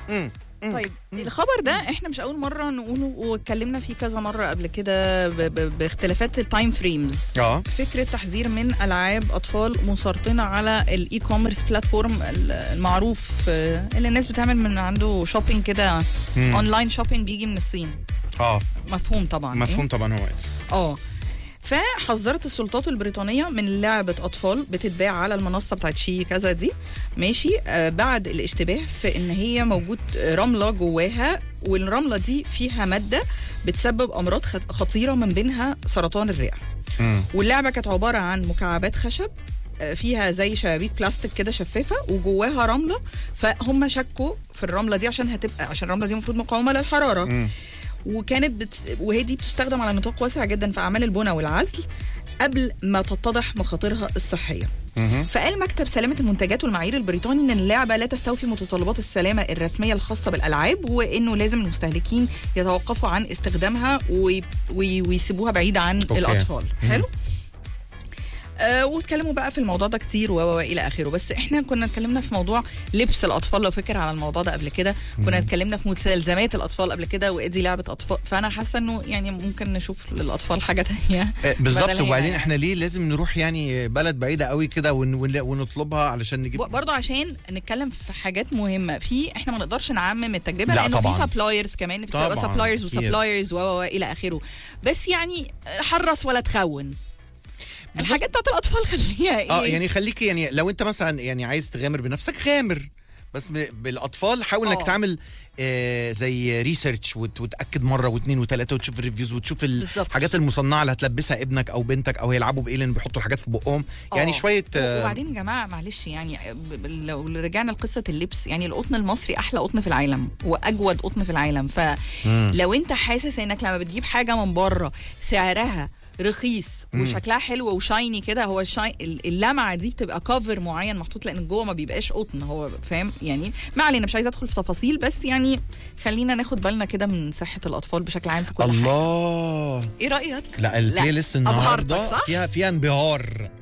مم. مم. طيب الخبر ده احنا مش اول مره نقوله واتكلمنا فيه كذا مره قبل كده ب- ب- باختلافات التايم فريمز اه فكره تحذير من العاب اطفال مسرطنه على الاي كوميرس بلاتفورم المعروف آه، اللي الناس بتعمل من عنده شوبينج كده مم. اونلاين شوبينج بيجي من الصين اه مفهوم طبعا إيه؟ مفهوم طبعا هو اه فحذرت السلطات البريطانيه من لعبه اطفال بتتباع على المنصه بتاعت شي كذا دي ماشي آه بعد الاشتباه في ان هي موجود رمله جواها والرمله دي فيها ماده بتسبب امراض خط- خطيره من بينها سرطان الرئه مم. واللعبه كانت عباره عن مكعبات خشب آه، فيها زي شبابيك بلاستيك كده شفافه وجواها رمله فهم شكوا في الرمله دي عشان هتبقى عشان الرمله دي المفروض مقاومه للحراره مم. وكانت بت... وهي دي بتستخدم على نطاق واسع جدا في اعمال البناء والعزل قبل ما تتضح مخاطرها الصحيه مهم. فقال مكتب سلامة المنتجات والمعايير البريطاني ان اللعبة لا تستوفي متطلبات السلامة الرسمية الخاصة بالألعاب وانه لازم المستهلكين يتوقفوا عن استخدامها وي... وي... ويسيبوها بعيدة عن أوكي. الأطفال مم. حلو آه واتكلموا بقى في الموضوع ده كتير و و- و الى اخره بس احنا كنا اتكلمنا في موضوع لبس الاطفال لو فاكر على الموضوع ده قبل كده كنا اتكلمنا في مستلزمات الاطفال قبل كده وادي لعبه اطفال فانا حاسه انه يعني ممكن نشوف للاطفال حاجه تانية آه، بالظبط بدل هنا وبعدين يعني. احنا ليه لازم نروح يعني بلد بعيده قوي كده ون- ون- ونطلبها علشان نجيب ب- برضه عشان نتكلم في حاجات مهمه في احنا ما نقدرش نعمم التجربه لا لانه في طبعاً. سبلايرز كمان في بتبقى طبعاً، سبلايرز أكيد. وسبلايرز و و- و الى اخره بس يعني حرص ولا تخون الحاجات بتاعت الاطفال خليها ايه اه يعني خليك يعني لو انت مثلا يعني عايز تغامر بنفسك غامر بس ب- بالاطفال حاول انك آه. تعمل آه زي ريسيرش وت- وتاكد مره واثنين وثلاثه وتشوف الريفيوز وتشوف بالظبط. الحاجات المصنعه اللي هتلبسها ابنك او بنتك او هيلعبوا بايه لان بيحطوا الحاجات في بقهم يعني آه. شويه آه وبعدين يا جماعه معلش يعني ب- ب- لو رجعنا لقصه اللبس يعني القطن المصري احلى قطن في العالم واجود قطن في العالم فلو انت حاسس انك لما بتجيب حاجه من بره سعرها رخيص وشكلها حلو وشايني كده هو الشاي ال- اللمعه دي بتبقى كفر معين محطوط لان جوه ما بيبقاش قطن هو فاهم يعني ما علينا مش عايزه ادخل في تفاصيل بس يعني خلينا ناخد بالنا كده من صحه الاطفال بشكل عام في كل حاجه الله ايه رايك لا البلاي ليست النهارده أبهرتك، صح؟ فيها فيها انبهار